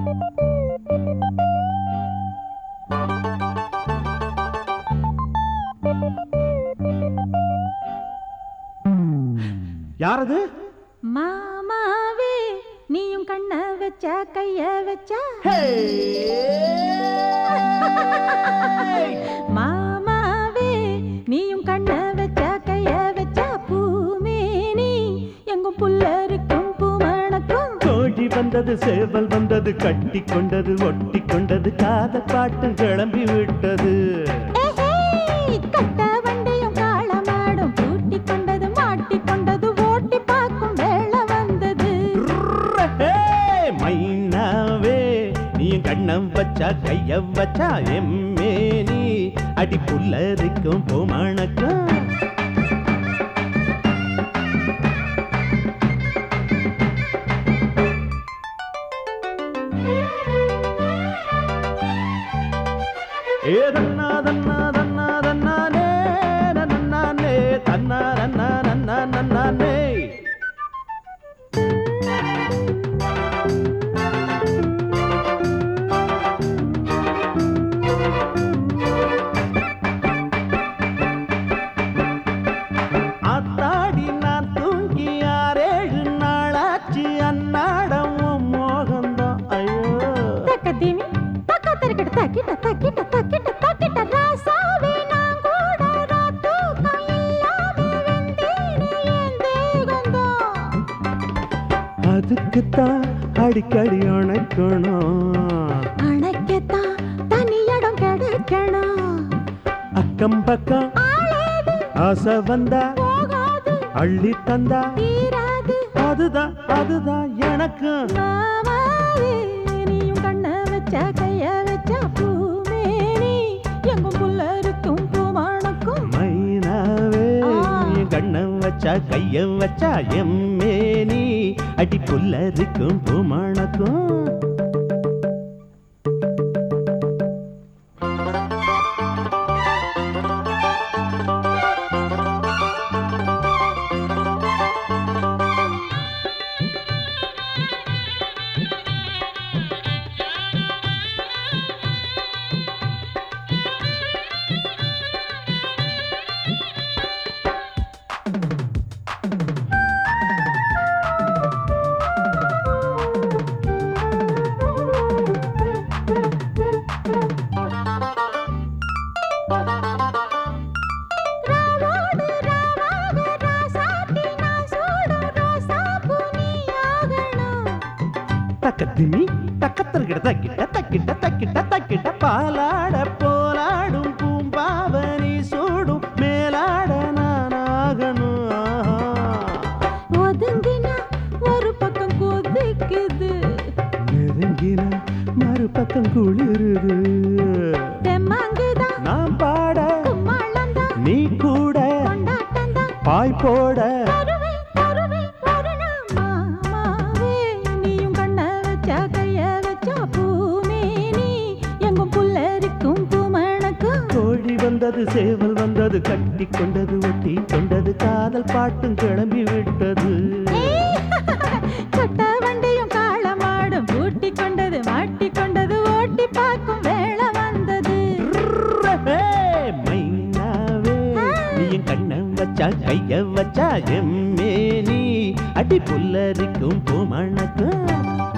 யாரது மாமாவே நீயும் கண்ண வச்ச கைய வச்ச மாமாவே நீயும் கண்ண வச்ச கைய வச்ச பூமேனி எங்கும் புல்லருக்கும் பூமணக்கும் கோழி வந்தது சேவல் வந்தது கட்டி கொண்டது ஒட்டி கொண்டது காதல் பாட்டும் கிளம்பி விட்டது ஏஹே, கட்ட வண்டியும் காளமாடும் பூட்டி கொண்டது மாட்டி கொண்டது ஓட்டி பார்க்கும் வேளை வந்தது ஹே, மைனாவே நீ கண்ணம் வச்சா கைய வச்சா எம்மே நீ அடி புல்லரிக்கும் பூமணக்கம் ஏ தன்னா தன்னா தன்னா தன்னானே நன்னானே தன்னா நன்னா நன்னா நன்னானே ஆத்தாடி நான் தூங்கி ஆறேழு நாளாச்சு அன்னாடம் உன் மோகம்தான் ஐயோ தக்கதிமி தக்க தரக்கிட்ட தக்கிட்ட தக்கிட்ட தக்கிட்ட தக்கிட்ட ராசாவே நான் கூட ராத்தூக்கம் இல்லாம வெந்தேனே என் தேகந்தான் அதுக்குத்தான் அடிக்கடி அணைக்கணும் அணைக்கத்தான் தனி இடம் கிடைக்கணும் அக்கம் பக்கம் ஆளேது ஆசை வந்தா போகாது அள்ளி தந்தா தீராது அதுதான் அதுதான் எனக்கு மாமாவே நீயும் கண்ண வச்ச கைய வச்ச பூமேனி எங்கும் புல்லருக்கும் பூமணக்கும் மைனாவே என் கண்ணம் வச்சா கைய வச்சா எம்மேனி அடி புல்லரிக்கும் பூமணக்கும் ராவோடு ராவாக ராசாத்தி நான் சூடும் ரோசாப்பூ நீயாகணும். தக்கத்திமி தக்கத்தர்கிட்ட தக்கிட்ட தக்கிட்ட தக்கிட்ட தக்கிட்ட பாலாட போலாடும் பூம்பாவனி சூடும் மேலாட நானாகணும் ஆஹா. ஒதுங்கினா ஒரு பக்கம் கொதிக்குது நெருங்கினா மறுபக்கம் குளிருது தெம்மாங்குதான் நான் பாட கும்மாளம்தான் நீ கூட கொண்டாட்டம்தான் பாய் போட தருவே தருவே ஒரு நாள் மாமாவே நீயும் கண்ண வச்ச கைய வச்ச பூமேனி எங்கும் புல்லரிக்கும் பூமணக்கும் கோழி வந்தது சேவல் வந்தது கட்டி கொண்டது ஒட்டி கொண்டது காதல் பாட்டும் கிளம்பி விட்டது கட்ட வண்டியும் காளமாடும் பூட்டி கொண்டது மாட்டி கொண்டது ஓட்டி பார்க்கும் வேளை வந்தது ஹே, மைனாவே நீ என் கண்ணம் வச்சா கைய வச்சா எம்மே நீ அடி புல்லரிக்கும் பூமணக்கும்